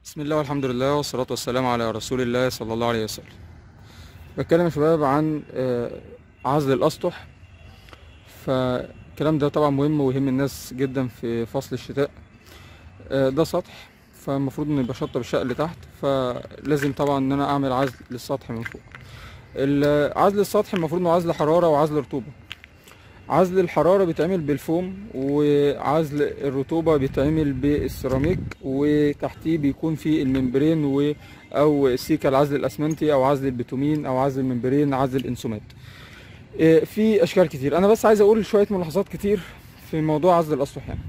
بسم الله والحمد لله والصلاة والسلام على رسول الله صلى الله عليه وسلم بتكلم يا شباب عن آه، عزل الأسطح فالكلام ده طبعا مهم ويهم الناس جدا في فصل الشتاء آه، ده سطح فالمفروض انه يبقى شطة بالشق اللي تحت فلازم طبعا ان انا اعمل عزل للسطح من فوق ال- عزل السطح المفروض انه عزل حرارة وعزل رطوبة عزل الحرارة بيتعمل بالفوم وعزل الرطوبة بيتعمل بالسيراميك وتحتيه بيكون في الممبرين و او سيكا العزل الاسمنتي او عزل البتومين او عزل الممبرين عزل الانسومات إيه، في اشكال كتير انا بس عايز اقول شوية ملاحظات كتير في موضوع عزل الاسطح يعني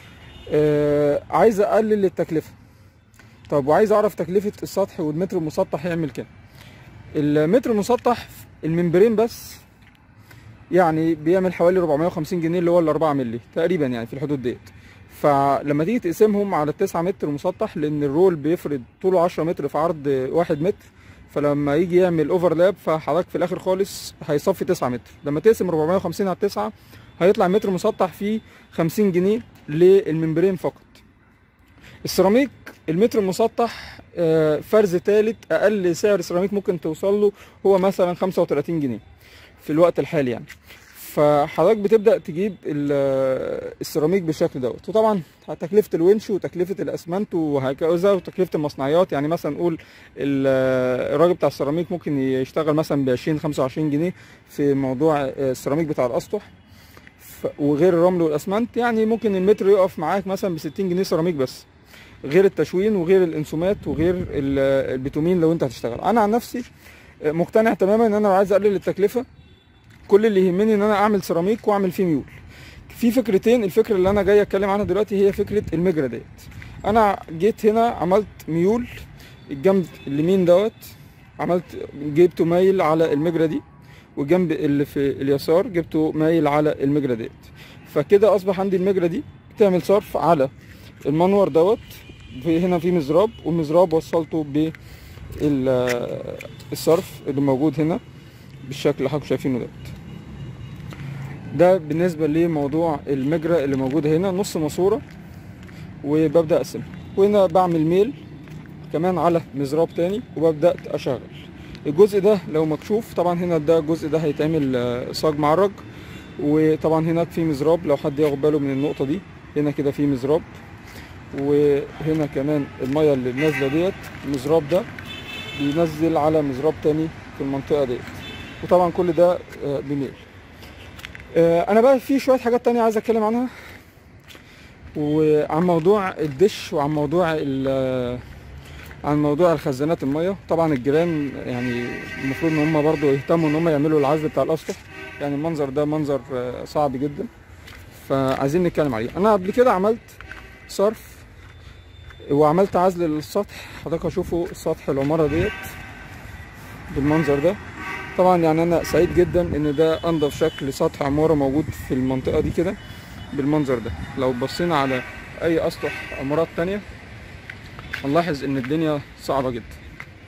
آه، عايز اقلل التكلفة طب وعايز اعرف تكلفة السطح والمتر المسطح يعمل كام المتر المسطح الممبرين بس يعني بيعمل حوالي 450 جنيه اللي هو ال 4 مللي تقريبا يعني في الحدود ديت فلما تيجي تقسمهم على 9 متر مسطح لان الرول بيفرد طوله 10 متر في عرض 1 متر فلما يجي يعمل اوفرلاب فحضرتك في الاخر خالص هيصفي 9 متر لما تقسم 450 على 9 هيطلع متر مسطح فيه 50 جنيه للممبرين فقط السيراميك المتر المسطح آه، فرز ثالث اقل سعر سيراميك ممكن توصل له هو مثلا 35 جنيه في الوقت الحالي يعني فحضرتك بتبدا تجيب ال- السيراميك بالشكل دوت وطبعا تكلفه الونش وتكلفه الاسمنت وهكذا وتكلفه المصنعيات يعني مثلا نقول ال- الراجل بتاع السيراميك ممكن يشتغل مثلا ب 20 25 جنيه في موضوع السيراميك بتاع الاسطح ف- وغير الرمل والاسمنت يعني ممكن المتر يقف معاك مثلا ب 60 جنيه سيراميك بس غير التشوين وغير الانسومات وغير ال- البتومين لو انت هتشتغل انا عن نفسي مقتنع تماما ان انا لو عايز اقلل التكلفه كل اللي يهمني ان انا اعمل سيراميك واعمل فيه ميول في فكرتين الفكره اللي انا جاي اتكلم عنها دلوقتي هي فكره المجرى ديت انا جيت هنا عملت ميول الجنب اليمين دوت عملت جبته مايل على المجرى دي والجنب اللي في اليسار جبته مايل على المجرى ديت فكده اصبح عندي المجرى دي بتعمل صرف على المنور دوت في هنا في مزراب والمزراب وصلته ب الصرف اللي موجود هنا بالشكل اللي حضراتكم شايفينه ده ده بالنسبة لموضوع المجرى اللي موجودة هنا نص ماسورة وببدأ أقسمها وهنا بعمل ميل كمان على مزراب تاني وببدأ أشغل الجزء ده لو مكشوف طبعا هنا ده الجزء ده هيتعمل آه، صاج معرج وطبعا هناك في مزراب لو حد ياخد باله من النقطة دي هنا كده في مزراب وهنا كمان المية اللي نازلة ديت المزراب ده بينزل على مزراب تاني في المنطقة ديت وطبعا كل ده آه، بميل آه، انا بقى في شوية حاجات تانية عايز اتكلم عنها وعن موضوع الدش وعن موضوع ال- عن موضوع الخزانات المية طبعا الجيران يعني المفروض ان هم برضو يهتموا ان هم يعملوا العزل بتاع الاسطح يعني المنظر ده منظر آه، صعب جدا فعايزين نتكلم عليه انا قبل كده عملت صرف وعملت عزل للسطح حضرتك هشوفوا سطح العمارة ديت بالمنظر ده طبعا يعني انا سعيد جدا ان ده انضف شكل سطح عمارة موجود في المنطقة دي كده بالمنظر ده لو بصينا على اي اسطح عمارات تانية هنلاحظ ان الدنيا صعبة جدا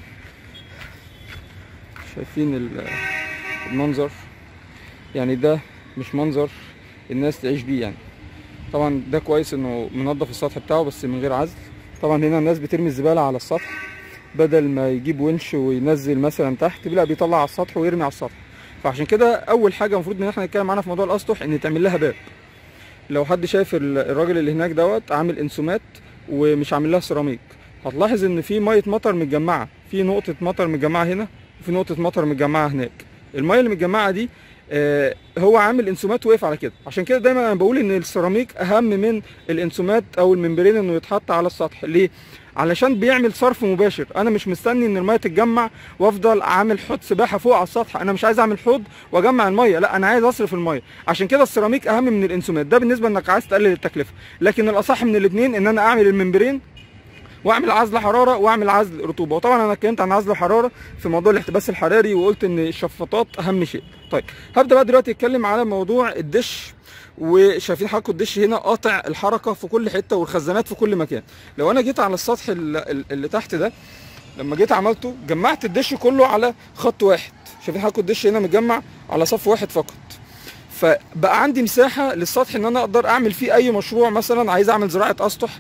شايفين ال- المنظر يعني ده مش منظر الناس تعيش بيه يعني طبعا ده كويس انه منظف السطح بتاعه بس من غير عزل طبعا هنا الناس بترمي الزبالة على السطح بدل ما يجيب ونش وينزل مثلا تحت لا بيطلع على السطح ويرمي على السطح فعشان كده اول حاجه المفروض ان احنا نتكلم عنها في موضوع الاسطح ان تعمل لها باب لو حد شايف ال- الراجل اللي هناك دوت عامل انسومات ومش عامل لها سيراميك هتلاحظ ان في ميه مطر متجمعه في نقطه مطر متجمعه هنا وفي نقطه مطر متجمعه هناك الميه اللي متجمعه دي آه، هو عامل انسومات وقف على كده عشان كده دايما انا بقول ان السيراميك اهم من الانسومات او الممبرين انه يتحط على السطح ليه علشان بيعمل صرف مباشر انا مش مستني ان الميه تتجمع وافضل اعمل حوض سباحه فوق على السطح انا مش عايز اعمل حوض واجمع الميه لا انا عايز اصرف الميه عشان كده السيراميك اهم من الانسومات ده بالنسبه انك عايز تقلل التكلفه لكن الاصح من الاثنين ان انا اعمل الممبرين واعمل عزل حراره واعمل عزل رطوبه وطبعا انا اتكلمت عن عزل الحراره في موضوع الاحتباس الحراري وقلت ان الشفاطات اهم شيء طيب هبدا بقى دلوقتي اتكلم على موضوع الدش وشايفين حضراتكم الدش هنا قاطع الحركه في كل حته والخزانات في كل مكان لو انا جيت على السطح ال- ال- اللي تحت ده لما جيت عملته جمعت الدش كله على خط واحد شايفين حضراتكم الدش هنا متجمع على صف واحد فقط فبقى عندي مساحه للسطح ان انا اقدر اعمل فيه اي مشروع مثلا عايز اعمل زراعه اسطح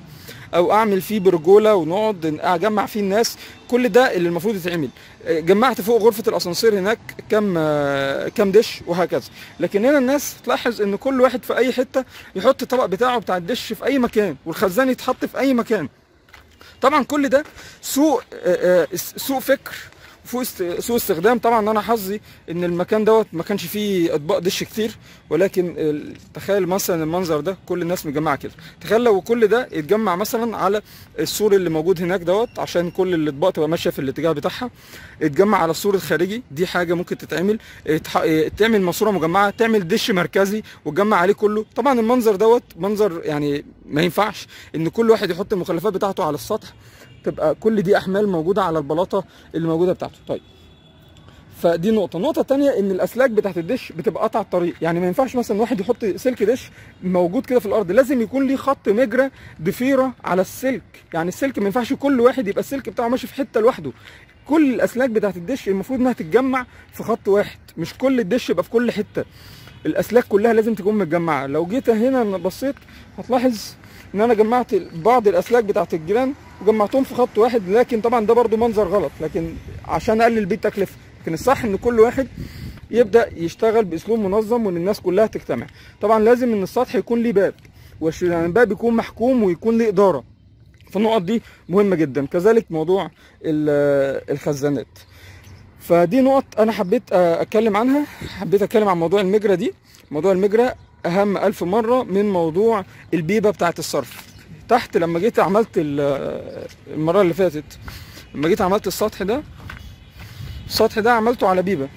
او اعمل فيه برجوله ونقعد اجمع فيه الناس كل ده اللي المفروض يتعمل آه، جمعت فوق غرفه الاسانسير هناك كام آه، كام دش وهكذا لكن هنا الناس تلاحظ ان كل واحد في اي حته يحط الطبق بتاعه بتاع الدش في اي مكان والخزان يتحط في اي مكان طبعا كل ده سوء آه، آه، سوء فكر وسوء است- سوء استخدام طبعا انا حظي ان المكان دوت ما كانش فيه اطباق دش كتير ولكن ال- تخيل مثلا المنظر ده كل الناس مجمعه كده تخيل لو كل ده يتجمع مثلا على السور اللي موجود هناك دوت عشان كل الاطباق تبقى ماشيه في الاتجاه بتاعها يتجمع على السور الخارجي دي حاجه ممكن تتعمل يتح- تعمل ماسوره مجمعه تعمل دش مركزي وتجمع عليه كله طبعا المنظر دوت منظر يعني ما ينفعش ان كل واحد يحط المخلفات بتاعته على السطح تبقى كل دي احمال موجوده على البلاطه اللي موجوده بتاعته طيب فدي نقطة، النقطة التانية إن الأسلاك بتاعت الدش بتبقى قطع الطريق، يعني ما ينفعش مثلا واحد يحط سلك دش موجود كده في الأرض، لازم يكون ليه خط مجرى ضفيرة على السلك، يعني السلك ما ينفعش كل واحد يبقى السلك بتاعه ماشي في حتة لوحده، كل الأسلاك بتاعت الدش المفروض إنها تتجمع في خط واحد، مش كل الدش يبقى في كل حتة. الأسلاك كلها لازم تكون متجمعة، لو جيت هنا بصيت هتلاحظ إن أنا جمعت بعض الأسلاك بتاعت الجيران وجمعتهم في خط واحد لكن طبعا ده برضو منظر غلط لكن عشان اقلل بيه التكلفه لكن الصح ان كل واحد يبدا يشتغل باسلوب منظم وان الناس كلها تجتمع طبعا لازم ان السطح يكون ليه باب والش- يعني الباب يكون محكوم ويكون ليه اداره فالنقط دي مهمه جدا كذلك موضوع ال- الخزانات فدي نقط انا حبيت آه، اتكلم عنها حبيت اتكلم عن موضوع المجرى دي موضوع المجرى اهم الف مره من موضوع البيبه بتاعه الصرف تحت لما جيت عملت ال- المره اللي فاتت لما جيت عملت السطح ده السطح ده عملته على بيبه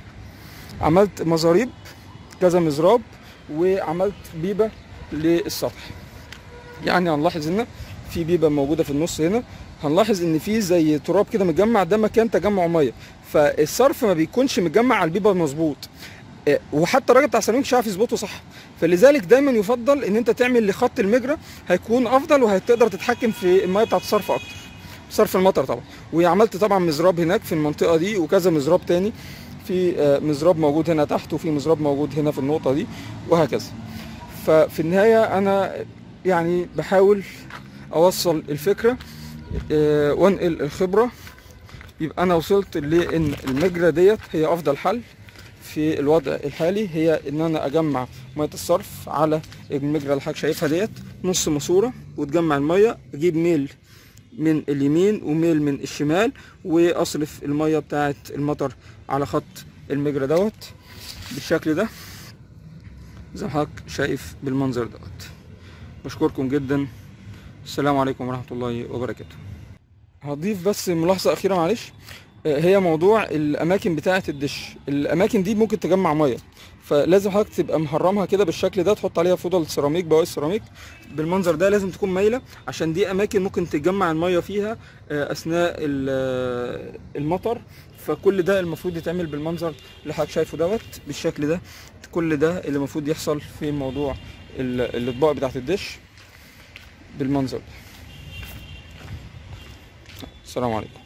عملت مزاريب كذا مزراب وعملت بيبه للسطح يعني هنلاحظ ان في بيبه موجوده في النص هنا هنلاحظ ان في زي تراب كده متجمع ده مكان تجمع ميه فالصرف ما بيكونش متجمع على البيبه مظبوط آه، وحتى الراجل بتاع سيراميك مش عارف يظبطه صح فلذلك دايما يفضل ان انت تعمل لخط المجرى هيكون افضل وهتقدر تتحكم في الميه بتاعت الصرف اكتر صرف المطر طبعا وعملت طبعا مزراب هناك في المنطقه دي وكذا مزراب تاني في آه، مزراب موجود هنا تحت وفي مزراب موجود هنا في النقطه دي وهكذا ففي النهايه انا يعني بحاول اوصل الفكره آه، وانقل الخبره يبقى انا وصلت لان المجرى ديت هي افضل حل في الوضع الحالي هي ان انا اجمع ميه الصرف على المجرى اللي حضرتك شايفها ديت نص ماسوره وتجمع الميه اجيب ميل من اليمين وميل من الشمال واصرف الميه بتاعه المطر على خط المجرى دوت بالشكل ده زي ما حضرتك شايف بالمنظر دوت بشكركم جدا السلام عليكم ورحمه الله وبركاته هضيف بس ملاحظه اخيره معلش آه، هي موضوع الاماكن بتاعه الدش الاماكن دي ممكن تجمع ميه فلازم حضرتك تبقى محرمها كده بالشكل ده تحط عليها فضل سيراميك بواقي سيراميك بالمنظر ده لازم تكون مايله عشان دي اماكن ممكن تجمع الميه فيها آه، اثناء ال- آه، المطر فكل ده المفروض يتعمل بالمنظر اللي حضرتك شايفه دوت بالشكل ده كل ده اللي المفروض يحصل في موضوع ال- الاطباق بتاعه الدش بالمنظر ده السلام عليكم